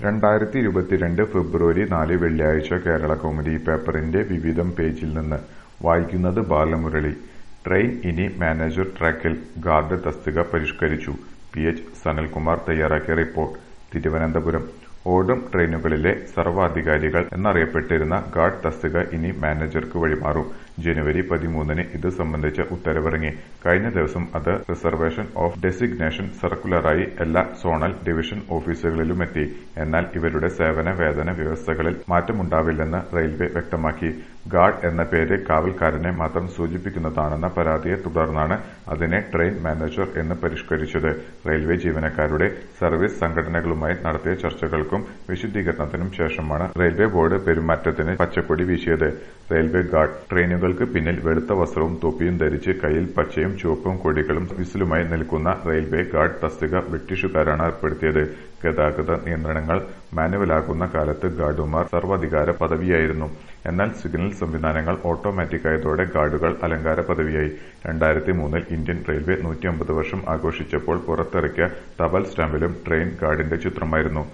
രണ്ടായിരത്തി ഇരുപത്തിരണ്ട് ഫെബ്രുവരി നാല് വെള്ളിയാഴ്ച കേരളകൗമുദി പേപ്പറിന്റെ വിവിധം പേജിൽ നിന്ന് വായിക്കുന്നത് ബാലമുരളി ട്രെയിൻ ഇനി മാനേജർ ട്രാക്കിൽ ഗാർഡ് തസ്തിക പരിഷ്കരിച്ചു പി എച്ച് സനൽകുമാർ തയ്യാറാക്കിയ റിപ്പോർട്ട് തിരുവനന്തപുരം ഓടും ട്രെയിനുകളിലെ സർവാധികാരികൾ എന്നറിയപ്പെട്ടിരുന്ന ഗാർഡ് തസ്തിക ഇനി മാനേജർക്ക് വഴിമാറും ജനുവരി പതിമൂന്നിന് ഇത് സംബന്ധിച്ച ഉത്തരവിറങ്ങി കഴിഞ്ഞ ദിവസം അത് റിസർവേഷൻ ഓഫ് ഡെസിഗ്നേഷൻ സർക്കുലറായി എല്ലാ സോണൽ ഡിവിഷൻ ഓഫീസുകളിലുമെത്തി എന്നാൽ ഇവരുടെ സേവന വേതന വ്യവസ്ഥകളിൽ മാറ്റമുണ്ടാവില്ലെന്ന് റെയിൽവേ വ്യക്തമാക്കി ഗാർഡ് എന്ന പേര് കാവൽക്കാരനെ മാത്രം സൂചിപ്പിക്കുന്നതാണെന്ന പരാതിയെ തുടർന്നാണ് അതിനെ ട്രെയിൻ മാനേജർ എന്ന് പരിഷ്കരിച്ചത് റെയിൽവേ ജീവനക്കാരുടെ സർവീസ് സംഘടനകളുമായി നടത്തിയ ചർച്ചകൾക്കും വിശദീകരണത്തിനും ശേഷമാണ് റെയിൽവേ ബോർഡ് പെരുമാറ്റത്തിന് പച്ചക്കൊടി വീശിയത് റെയിൽവേ ഗാർഡ് ട്രെയിനുകൾക്ക് പിന്നിൽ വെളുത്ത വസ്ത്രവും തൊപ്പിയും ധരിച്ച് കയ്യിൽ പച്ചയും ചുവപ്പും കൊടികളും വിസിലുമായി നിൽക്കുന്ന റെയിൽവേ ഗാർഡ് തസ്തിക ബ്രിട്ടീഷുകാരാണ് ഏർപ്പെടുത്തിയത് ഗതാഗത നിയന്ത്രണങ്ങൾ മാനുവലാകുന്ന കാലത്ത് ഗാർഡുമാർ സർവാധികാര പദവിയായിരുന്നു എന്നാൽ സിഗ്നൽ സംവിധാനങ്ങൾ ഓട്ടോമാറ്റിക്കായതോടെ ഗാർഡുകൾ അലങ്കാര പദവിയായി രണ്ടായിരത്തി മൂന്നിൽ ഇന്ത്യൻ റെയിൽവേ നൂറ്റിയമ്പത് വർഷം ആഘോഷിച്ചപ്പോൾ പുറത്തിറക്കിയ തപാൽ സ്റ്റാമ്പിലും ട്രെയിൻ ഗാർഡിന്റെ ചിത്രമായിരുന്നു